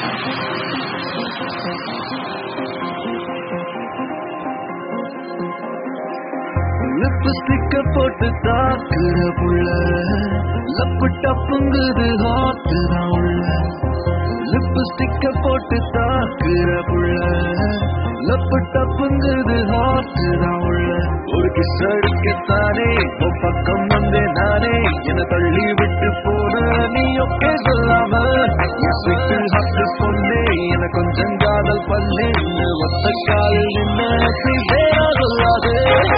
லிப்ஸ்டிக்க போட்டு தாக்குற புள்ள லப்பு டப்புங்குது ஹாட்டு தான் உள்ள லிப்ஸ்டிக்க போட்டு தாக்குற புள்ள லப்பு டப்புங்குது ஹாட்டு தான் உள்ள ஒரு கிஸ் அடிக்கத்தானே உன் பக்கம் வந்தே நானே என தள்ளி விட்டு போன நீ ஒக்கே சொல்லாம என் ஸ்வீட்டு ஹாட்டு பொண்ணே என கொஞ்சம் காதல் பண்ணே ஒத்த காலில் நின்று வேணா சொல்லாதே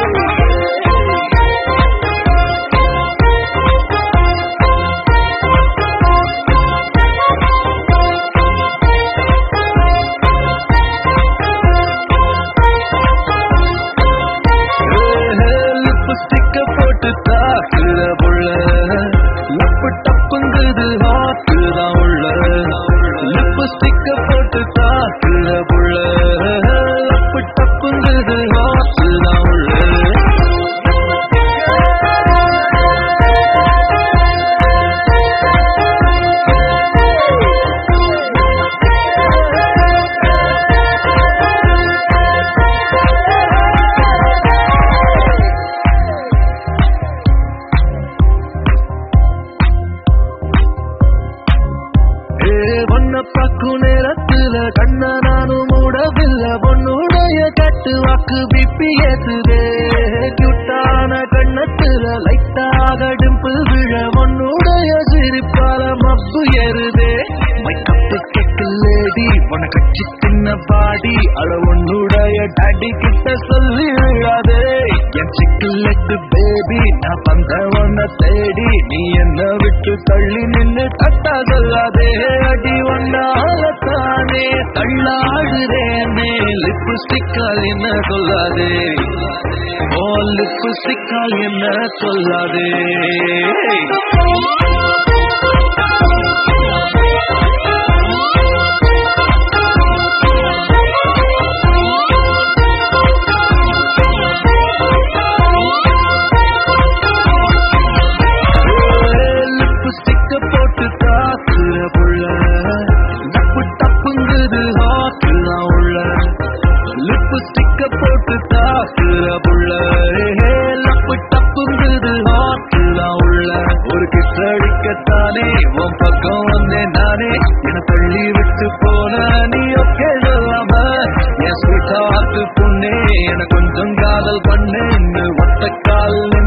லிப்ஸ்டிக்க போட்டு தாக்குற புள்ள லப்பு டப்புங்குது ஹாட்டு தான் உள்ள லிப்ஸ்டிக்க போட்டு தாக்குற புள்ள லப்பு டப்புங்குது ஹாட்டு தான் உள்ள ஏ பொண்ண பாக்கும் நேரத்துல கண்ண நானும் மூடவில்லை பொண்ணுடைய கட்டு வாக்கு பிப்பி ஏத்துதே கியூட்டான கண்ணத்துல லைட்டாக டிம்பிள் விழ பொண்ணுடைய சிரிப்பால மப்பு ஏறுதே மைக்கப்பு கேக்கு லேடி உன கட்சி தின்ன பாடி அழ உன்னுடைய டாடி கிட்ட சொல்லி விழாதே என் சிக்கலெட்டு பேபி நான் வந்த உன்ன தேடி நீ என்ன விட்டு தள்ளி நின்னு தட்டா சொல்லாதே அடி ஒன்னாலத்தானே தள்ளாடுறேனே லிப்ஸ்டிக்கால் என்ன சொல்லாதே ஓ லிப்ஸ்டிக்கால் என்ன சொல்லாதே லிப்ஸ்டிக்க போட்டு தாக்குற புள்ள டப்பு டப்புங்குது ஹாட்டு தான் உள்ள லிப்ஸ்டிக்க போட்டு தாக்குற புள்ள லப்பு டப்புங்குது ஹாட்டு தான் உள்ள ஒரு கிஸ் அடிக்கத்தானே உன் பக்கம் வந்தேன் நானே என தள்ளி விட்டு போன நீ ஒக்கே சொல்லாம என் ஸ்வீட் ஹார்ட் பொண்ணே என கொஞ்சம் காதல் பண்ணேன்னு ஒத்த கால்